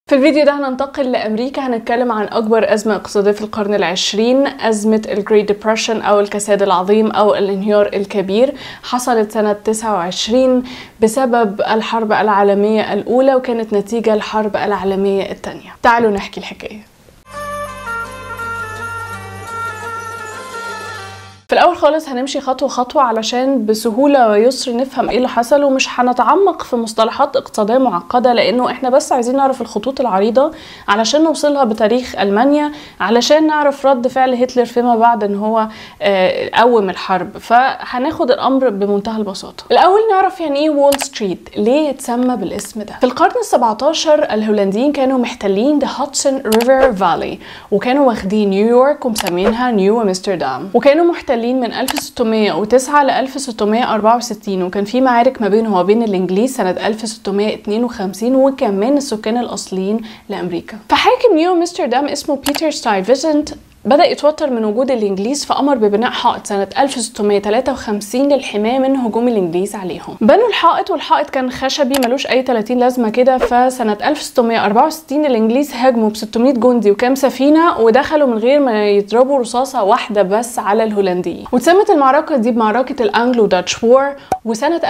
في الفيديو ده هننتقل لأمريكا هنتكلم عن أكبر أزمة اقتصادية في القرن العشرين أزمة الجريت ديبرشن أو الكساد العظيم أو الانهيار الكبير حصلت سنة 29 بسبب الحرب العالمية الأولى وكانت نتيجة الحرب العالمية الثانية تعالوا نحكي الحكاية في الاول خالص هنمشي خطوه خطوه علشان بسهوله ويسر نفهم ايه اللي حصل ومش هنتعمق في مصطلحات اقتصاديه معقده لانه احنا بس عايزين نعرف الخطوط العريضه علشان نوصلها بتاريخ المانيا علشان نعرف رد فعل هتلر فيما بعد ان هو آه، قوم الحرب فهناخد الامر بمنتهى البساطه الاول نعرف يعني ايه وول ستريت ليه اتسمى بالاسم ده في القرن ال17 الهولنديين كانوا محتلين ذا هاتسون ريفر فالي وكانوا واخدين نيويورك ومسمينها نيو امستردام وكانوا محتلين من 1609 ل 1664 وكان في معارك ما بينهم وبين الانجليز سنه 1652 وكمان السكان الاصليين لامريكا فحاكم نيو امستردام اسمه بيتر ستايفيزنت بدأ يتوتر من وجود الإنجليز فأمر ببناء حائط سنة 1653 للحماية من هجوم الإنجليز عليهم. بنوا الحائط والحائط كان خشبي ملوش أي 30 لازمة كده فسنة 1664 الإنجليز هاجموا ب 600 جندي وكام سفينة ودخلوا من غير ما يضربوا رصاصة واحدة بس على الهولنديين. واتسمت المعركة دي بمعركة الأنجلو داتش وور وسنة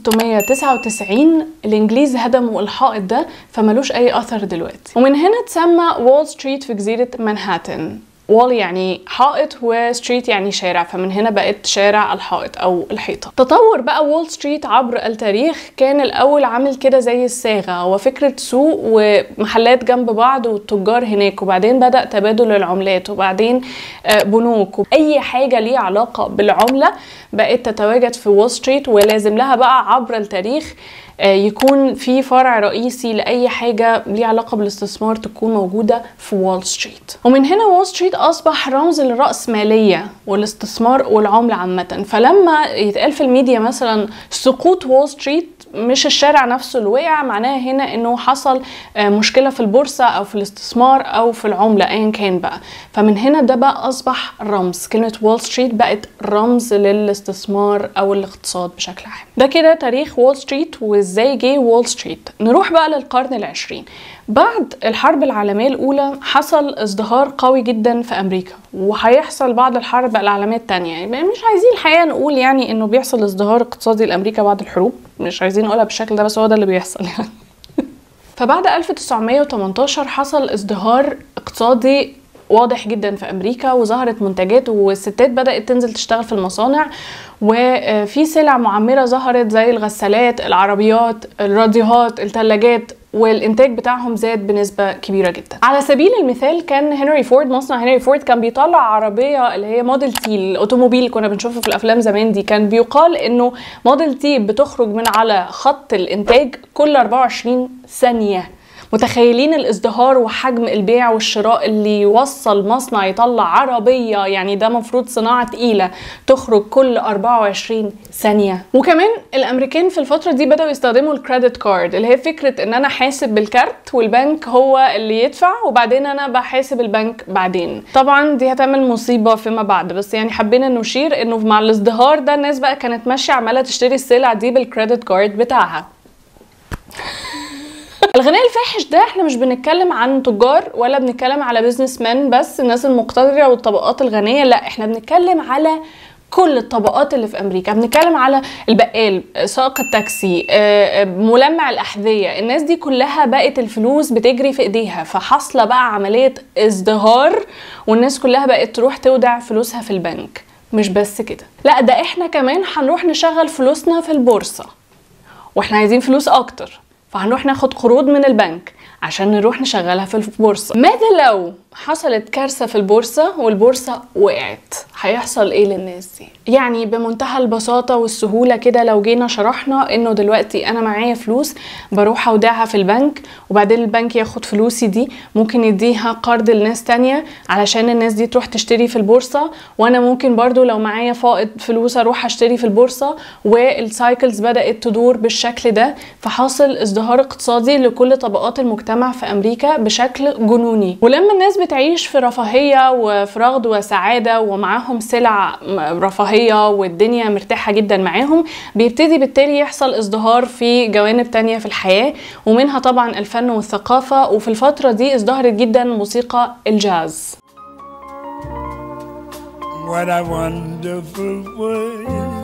1699 الإنجليز هدموا الحائط ده فملوش أي أثر دلوقتي. ومن هنا اتسمى وول ستريت في جزيرة مانهاتن. وول يعني حائط وستريت يعني شارع فمن هنا بقت شارع الحائط او الحيطه تطور بقى وول ستريت عبر التاريخ كان الاول عامل كده زي الصاغه هو فكره سوق ومحلات جنب بعض والتجار هناك وبعدين بدا تبادل العملات وبعدين آه، بنوك اي حاجه ليها علاقه بالعمله بقت تتواجد في وول ستريت ولازم لها بقى عبر التاريخ آه، يكون في فرع رئيسي لاي حاجه ليها علاقه بالاستثمار تكون موجوده في وول ستريت ومن هنا وول ستريت اصبح رمز للراسماليه والاستثمار والعمله عامه فلما يتقال في الميديا مثلا سقوط وول ستريت مش الشارع نفسه اللي وقع معناها هنا انه حصل آه، مشكله في البورصه او في الاستثمار او في العمله ايا كان بقى فمن هنا ده بقى اصبح رمز كلمه وول ستريت بقت رمز للاستثمار او الاقتصاد بشكل عام ده كده تاريخ وول ستريت وازاي جه وول ستريت نروح بقى للقرن العشرين بعد الحرب العالمية الأولى حصل ازدهار قوي جدا في أمريكا وهيحصل بعد الحرب العالمية الثانية يعني مش عايزين الحقيقة نقول يعني إنه بيحصل ازدهار اقتصادي لأمريكا بعد الحروب مش عايزين نقولها بالشكل ده بس هو ده اللي بيحصل يعني فبعد 1918 حصل ازدهار اقتصادي واضح جدا في امريكا وظهرت منتجات والستات بدات تنزل تشتغل في المصانع وفي سلع معمره ظهرت زي الغسالات العربيات الراديوهات الثلاجات والانتاج بتاعهم زاد بنسبه كبيره جدا على سبيل المثال كان هنري فورد مصنع هنري فورد كان بيطلع عربيه اللي هي موديل تي الاوتوموبيل اللي كنا بنشوفه في الافلام زمان دي كان بيقال انه موديل تي بتخرج من على خط الانتاج كل 24 ثانيه متخيلين الازدهار وحجم البيع والشراء اللي يوصل مصنع يطلع عربية يعني ده مفروض صناعة تقيلة تخرج كل 24 ثانية وكمان الأمريكان في الفترة دي بدأوا يستخدموا الكريدت كارد اللي هي فكرة إن أنا حاسب بالكارت والبنك هو اللي يدفع وبعدين أنا بحاسب البنك بعدين طبعا دي هتعمل مصيبة فيما بعد بس يعني حبينا نشير إنه مع الازدهار ده الناس بقى كانت ماشية عمالة تشتري السلع دي بالكريدت كارد بتاعها الغناء الفاحش ده احنا مش بنتكلم عن تجار ولا بنتكلم على بيزنس مان بس الناس المقتدره والطبقات الغنيه لا احنا بنتكلم على كل الطبقات اللي في امريكا بنتكلم على البقال سائق التاكسي آه، آه، ملمع الاحذيه الناس دي كلها بقت الفلوس بتجري في ايديها فحاصله بقى عمليه ازدهار والناس كلها بقت تروح تودع فلوسها في البنك مش بس كده لا ده احنا كمان هنروح نشغل فلوسنا في البورصه واحنا عايزين فلوس اكتر فهنروح ناخد قروض من البنك عشان نروح نشغلها في البورصة ماذا لو حصلت كارثة في البورصة والبورصة وقعت هيحصل ايه للناس دي يعني بمنتهى البساطة والسهولة كده لو جينا شرحنا انه دلوقتي انا معايا فلوس بروح اودعها في البنك وبعدين البنك ياخد فلوسي دي ممكن يديها قرض لناس تانية علشان الناس دي تروح تشتري في البورصة وانا ممكن برضو لو معايا فائض فلوس اروح اشتري في البورصة والسايكلز بدأت تدور بالشكل ده فحاصل ازدهار ازدهار اقتصادي لكل طبقات المجتمع في امريكا بشكل جنوني ولما الناس بتعيش في رفاهيه وفي رغد وسعاده ومعاهم سلع رفاهيه والدنيا مرتاحه جدا معاهم بيبتدي بالتالي يحصل ازدهار في جوانب تانية في الحياه ومنها طبعا الفن والثقافه وفي الفتره دي ازدهرت جدا موسيقى الجاز What a wonderful world.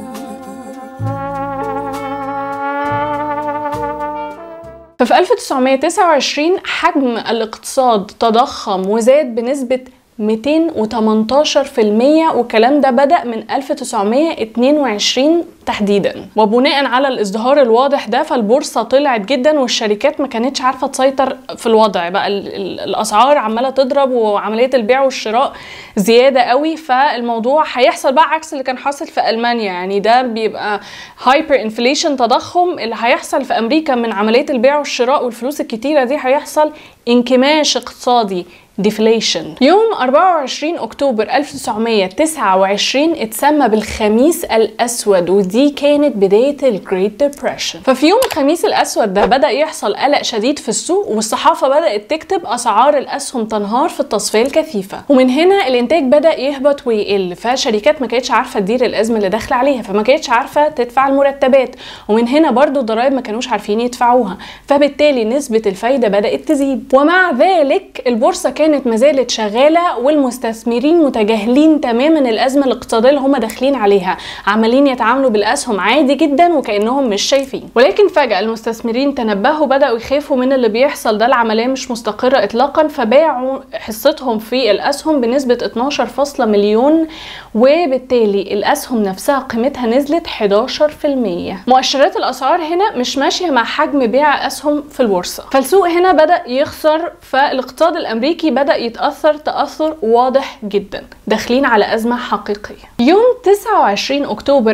ففي 1929 حجم الاقتصاد تضخم وزاد بنسبة 218% والكلام ده بدأ من 1922 تحديدا وبناء على الازدهار الواضح ده فالبورصة طلعت جدا والشركات ما كانتش عارفة تسيطر في الوضع بقى ال ال الأسعار عمالة تضرب وعملية البيع والشراء زيادة قوي فالموضوع هيحصل بقى عكس اللي كان حاصل في ألمانيا يعني ده بيبقى هايبر انفليشن تضخم اللي هيحصل في أمريكا من عملية البيع والشراء والفلوس الكتيرة دي هيحصل انكماش اقتصادي ديفليشن يوم 24 اكتوبر 1929 اتسمى بالخميس الاسود ودي كانت بدايه الجريت ديبريشن ففي يوم الخميس الاسود ده بدا يحصل قلق شديد في السوق والصحافه بدات تكتب اسعار الاسهم تنهار في التصفيه الكثيفه ومن هنا الانتاج بدا يهبط ويقل فشركات ما كانتش عارفه تدير الازمه اللي داخله عليها فما كانتش عارفه تدفع المرتبات ومن هنا برضو الضرائب ما كانوش عارفين يدفعوها فبالتالي نسبه الفايده بدات تزيد ومع ذلك البورصه كانت ما زالت شغاله والمستثمرين متجاهلين تماما الازمه الاقتصاديه اللي هم داخلين عليها عمالين يتعاملوا بالاسهم عادي جدا وكانهم مش شايفين ولكن فجاه المستثمرين تنبهوا بداوا يخافوا من اللي بيحصل ده العمليه مش مستقره اطلاقا فباعوا حصتهم في الاسهم بنسبه 12 فاصلة مليون وبالتالي الاسهم نفسها قيمتها نزلت 11% مؤشرات الاسعار هنا مش ماشيه مع حجم بيع اسهم في البورصه فالسوق هنا بدا يخسر فالاقتصاد الامريكي بدا يتاثر تاثر واضح جدا داخلين على ازمه حقيقيه يوم 29 اكتوبر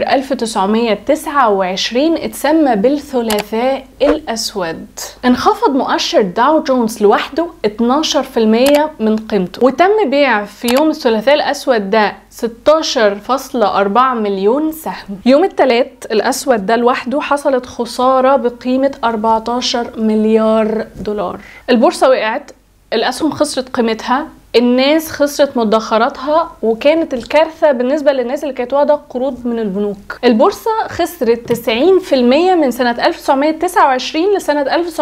1929 اتسمى بالثلاثاء الاسود انخفض مؤشر داو جونز لوحده 12% من قيمته وتم بيع في يوم الثلاثاء الاسود ده 16.4 مليون سهم يوم الثلاث الأسود ده لوحده حصلت خسارة بقيمة 14 مليار دولار البورصة وقعت الأسهم خسرت قيمتها الناس خسرت مدخراتها وكانت الكارثة بالنسبة للناس اللي كانت واخدة قروض من البنوك البورصة خسرت 90% من سنة 1929 لسنة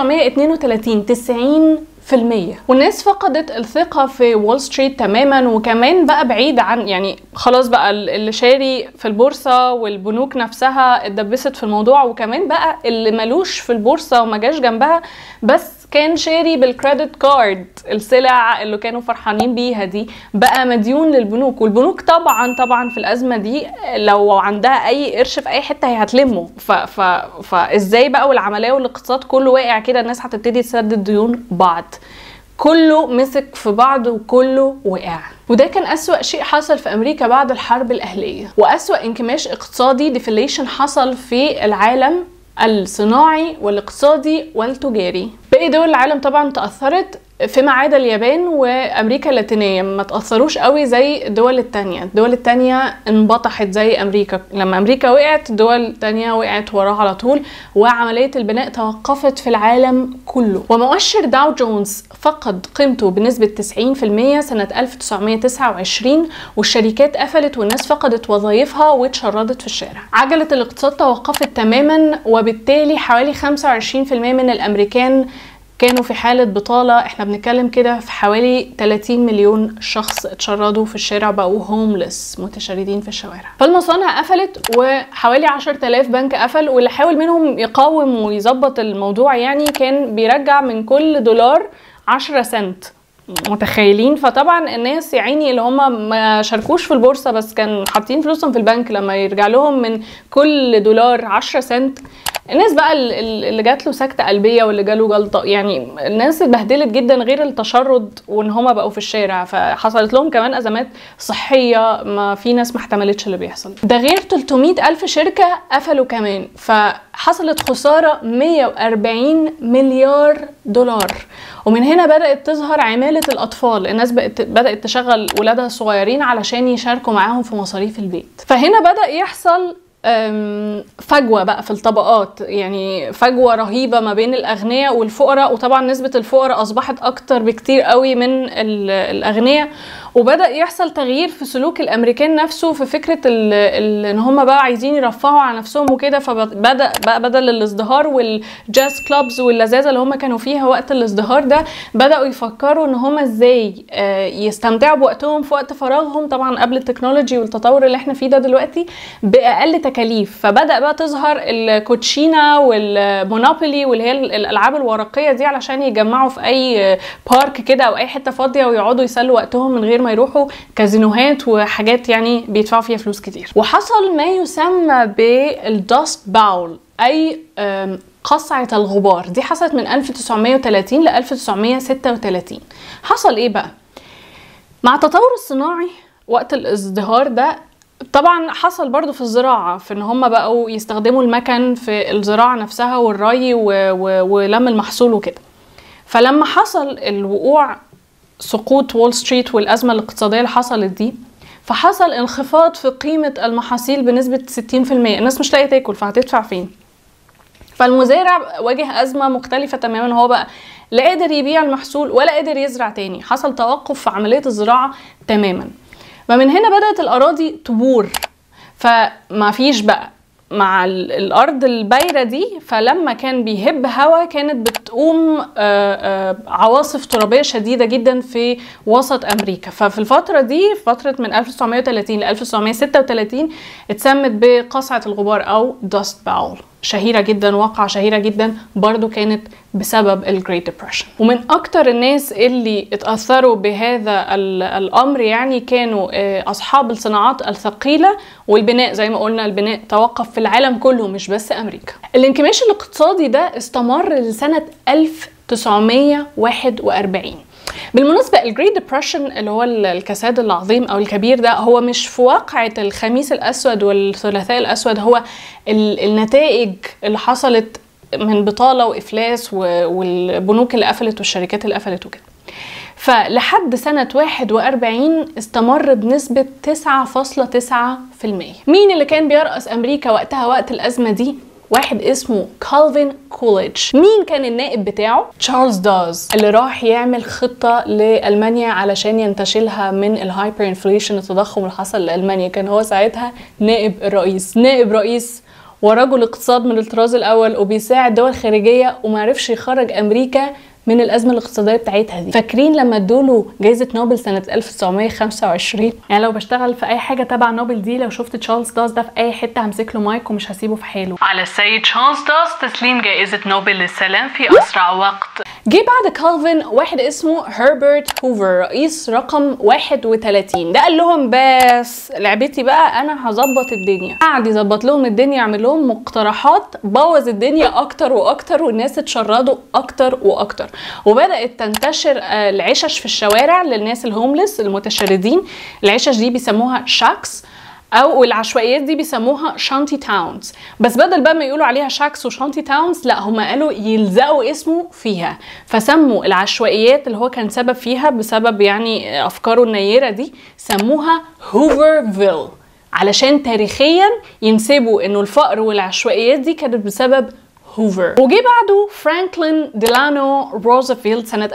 1932 90 في المية والناس فقدت الثقة في وول ستريت تماما وكمان بقى بعيد عن يعني خلاص بقى اللي شاري في البورصة والبنوك نفسها اتدبست في الموضوع وكمان بقى اللي ملوش في البورصة وما جاش جنبها بس كان شاري بالكريدت كارد السلع اللي كانوا فرحانين بيها دي بقى مديون للبنوك والبنوك طبعا طبعا في الازمه دي لو عندها اي قرش في اي حته هي هتلمه ف ف فازاي بقى والعمليه والاقتصاد كله واقع كده الناس هتبتدي تسدد ديون بعض كله مسك في بعض وكله وقع وده كان أسوأ شيء حصل في أمريكا بعد الحرب الأهلية وأسوأ انكماش اقتصادي ديفليشن حصل في العالم الصناعي والاقتصادي والتجاري باقي دول العالم طبعا تأثرت فيما عدا اليابان وامريكا اللاتينيه ما تاثروش قوي زي الدول التانية الدول التانية انبطحت زي امريكا لما امريكا وقعت دول تانية وقعت وراها على طول وعمليه البناء توقفت في العالم كله ومؤشر داو جونز فقد قيمته بنسبه 90% سنه 1929 والشركات قفلت والناس فقدت وظائفها واتشردت في الشارع عجله الاقتصاد توقفت تماما وبالتالي حوالي 25% من الامريكان كانوا في حالة بطالة احنا بنتكلم كده في حوالي 30 مليون شخص اتشردوا في الشارع بقوا هوملس متشردين في الشوارع فالمصانع قفلت وحوالي 10000 بنك قفل واللي حاول منهم يقاوم ويظبط الموضوع يعني كان بيرجع من كل دولار 10 سنت متخيلين فطبعا الناس يا عيني اللي هم ما شاركوش في البورصه بس كانوا حاطين فلوسهم في البنك لما يرجع لهم من كل دولار 10 سنت الناس بقى اللي جات له سكته قلبيه واللي جاله جلطه يعني الناس اتبهدلت جدا غير التشرد وان هما بقوا في الشارع فحصلت لهم كمان ازمات صحيه ما في ناس ما احتملتش اللي بيحصل ده غير 300 الف شركه قفلوا كمان فحصلت خساره 140 مليار دولار ومن هنا بدات تظهر عماله الاطفال الناس بقت بدات تشغل ولادها الصغيرين علشان يشاركوا معاهم في مصاريف البيت فهنا بدا يحصل أم، فجوه بقى في الطبقات يعني فجوه رهيبه ما بين الاغنياء والفقراء وطبعا نسبه الفقراء اصبحت اكتر بكتير قوي من ال- الاغنياء وبدا يحصل تغيير في سلوك الامريكان نفسه في فكره ال ال ان هم بقى عايزين يرفهوا على نفسهم وكده فبدا بقى بدل الازدهار والجاز كلابز واللذاذه اللي هم كانوا فيها وقت الازدهار ده بداوا يفكروا ان هم ازاي آه، يستمتعوا بوقتهم في وقت فراغهم طبعا قبل التكنولوجي والتطور اللي احنا فيه ده دلوقتي باقل تكاليف فبدا بقى تظهر الكوتشينا والمونوبولي واللي هي الالعاب الورقيه دي علشان يجمعوا في اي بارك كده او اي حته فاضيه ويقعدوا يسلوا وقتهم من غير ما يروحوا كازينوهات وحاجات يعني بيدفعوا فيها فلوس كتير وحصل ما يسمى بالداست باول اي آم، قصعة الغبار دي حصلت من 1930 ل 1936 حصل ايه بقى مع التطور الصناعي وقت الازدهار ده طبعا حصل برضو في الزراعة في ان هم بقوا يستخدموا المكن في الزراعة نفسها والري و... و... ولم المحصول وكده فلما حصل الوقوع سقوط وول ستريت والأزمة الاقتصادية اللي حصلت دي فحصل انخفاض في قيمة المحاصيل بنسبة 60% الناس مش لاقية تاكل فهتدفع فين فالمزارع واجه أزمة مختلفة تماما هو بقى لا قادر يبيع المحصول ولا قادر يزرع تاني حصل توقف في عملية الزراعة تماما فمن هنا بدأت الأراضي تبور فما فيش بقى مع ال- الارض البايره دي فلما كان بيهب هوا كانت بتقوم آه، آه، عواصف ترابيه شديده جدا في وسط امريكا ففي الفتره دي فتره من 1930 ل 1936 اتسمت بقصعه الغبار او داست باول شهيره جدا واقعه شهيره جدا برضو كانت بسبب الجريت ديبرشن ومن اكتر الناس اللي اتاثروا بهذا ال- الامر يعني كانوا آه، اصحاب الصناعات الثقيله والبناء زي ما قلنا البناء توقف في العالم كله مش بس امريكا الانكماش الاقتصادي ده استمر لسنه 1941 بالمناسبة الجريت ديبرشن اللي هو ال- الكساد العظيم أو الكبير ده هو مش في واقعة الخميس الأسود والثلاثاء الأسود هو ال- النتائج اللي حصلت من بطالة وإفلاس و- والبنوك اللي قفلت والشركات اللي قفلت وكده فلحد سنة 41 استمر بنسبة 9.9% مين اللي كان بيرأس أمريكا وقتها وقت الأزمة دي؟ واحد اسمه كالفين كوليدج مين كان النائب بتاعه تشارلز داز اللي راح يعمل خطه لالمانيا علشان ينتشلها من الهايبر انفليشن التضخم اللي حصل لالمانيا كان هو ساعتها نائب الرئيس نائب رئيس ورجل اقتصاد من الطراز الاول وبيساعد دول خارجيه ومعرفش يخرج امريكا من الازمه الاقتصاديه بتاعتها دي فاكرين لما ادوله جائزه نوبل سنه 1925 يعني لو بشتغل في اي حاجه تبع نوبل دي لو شفت تشارلز داز ده في اي حته همسك له مايك ومش هسيبه في حاله على السيد تشارلز داس تسليم جائزة نوبل للسلام في أسرع وقت جه بعد كالفين واحد اسمه هربرت هوفر رئيس رقم 31 ده قال لهم بس لعبتي بقى انا هظبط الدنيا قعد يظبط لهم الدنيا يعمل لهم مقترحات بوظ الدنيا اكتر واكتر والناس اتشردوا اكتر واكتر وبدات تنتشر آه، العشش في الشوارع للناس الهوملس المتشردين العشش دي بيسموها شاكس او العشوائيات دي بيسموها شانتي تاونز بس بدل بقى ما يقولوا عليها شاكس وشانتي تاونز لا هم قالوا يلزقوا اسمه فيها فسموا العشوائيات اللي هو كان سبب فيها بسبب يعني افكاره النيره دي سموها هوفرفيل علشان تاريخيا ينسبوا انه الفقر والعشوائيات دي كانت بسبب هوفر وجي بعده فرانكلين ديلانو روزفلت سنة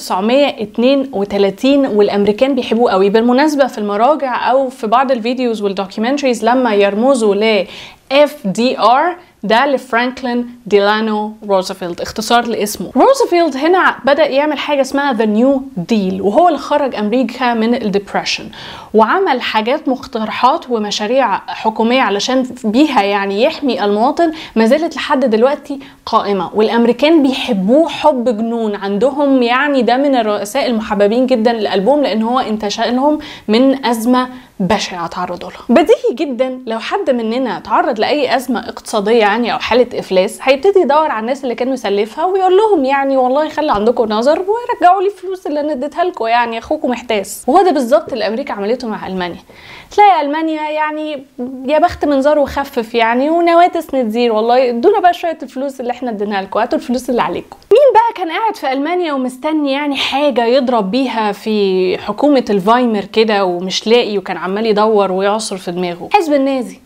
1932 والأمريكان بيحبوه قوي بالمناسبة في المراجع أو في بعض الفيديوز والدوكيومنتريز لما يرمزوا ل FDR ده لفرانكلين ديلانو روزفلت اختصار لاسمه روزفلت هنا بدأ يعمل حاجة اسمها ذا نيو ديل وهو اللي خرج أمريكا من الدبريشن وعمل حاجات مقترحات ومشاريع حكومية علشان بيها يعني يحمي المواطن ما زالت لحد دلوقتي قائمة والأمريكان بيحبوه حب جنون عندهم يعني ده من الرؤساء المحببين جدا لقلبهم لأن هو انتشلهم من أزمة بشعة تعرضوا لها بديهي جدا لو حد مننا تعرض لأي أزمة اقتصادية يعني أو حالة إفلاس هيبتدي يدور على الناس اللي كانوا يسلفها ويقول لهم يعني والله خلي عندكم نظر ورجعوا لي الفلوس اللي انا اديتها لكم يعني اخوكم محتاس وهو ده بالظبط اللي امريكا عملته مع المانيا تلاقي المانيا يعني يا بخت منظر وخفف يعني ونواه تسند زير والله ادونا بقى شويه الفلوس اللي احنا اديناها لكم هاتوا الفلوس اللي عليكم مين بقى كان قاعد في المانيا ومستني يعني حاجه يضرب بيها في حكومه الفايمر كده ومش لاقي وكان عمال يدور ويعصر في دماغه حزب النازي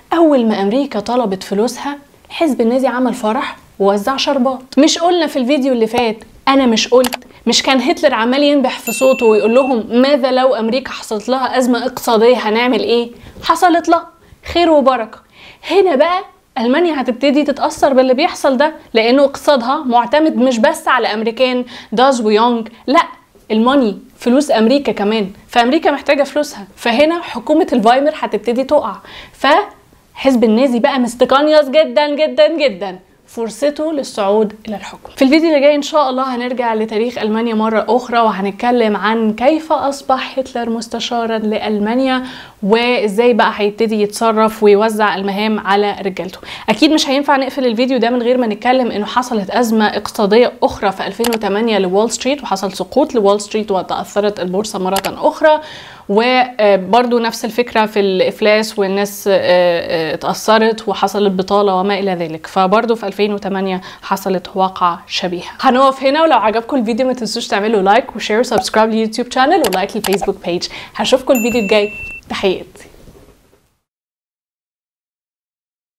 اول ما امريكا طلبت فلوسها الحزب النازي عمل فرح ووزع شربات مش قلنا في الفيديو اللي فات انا مش قلت مش كان هتلر عمال ينبح في صوته ويقول لهم ماذا لو امريكا حصلت لها ازمه اقتصاديه هنعمل ايه حصلت لها خير وبركه هنا بقى المانيا هتبتدي تتاثر باللي بيحصل ده لانه اقتصادها معتمد مش بس على امريكان داز ويونج لا الماني فلوس امريكا كمان فامريكا محتاجه فلوسها فهنا حكومه الفايمر هتبتدي تقع فحزب النازي بقى مستقنيص جدا جدا جدا فرصته للصعود الى الحكم في الفيديو اللي جاي ان شاء الله هنرجع لتاريخ المانيا مره اخرى وهنتكلم عن كيف اصبح هتلر مستشارا لالمانيا وازاي بقى هيبتدي يتصرف ويوزع المهام على رجالته اكيد مش هينفع نقفل الفيديو ده من غير ما نتكلم انه حصلت ازمه اقتصاديه اخرى في 2008 لوول ستريت وحصل سقوط لوول ستريت وتاثرت البورصه مره اخرى وبرضو نفس الفكرة في الإفلاس والناس اتأثرت وحصلت بطالة وما إلى ذلك فبرضو في 2008 حصلت واقعة شبيهة هنقف هنا ولو عجبكم الفيديو ما تنسوش تعملوا لايك وشير وسبسكرايب لليوتيوب شانل ولايك للفيسبوك بيج هشوفكم الفيديو الجاي تحيات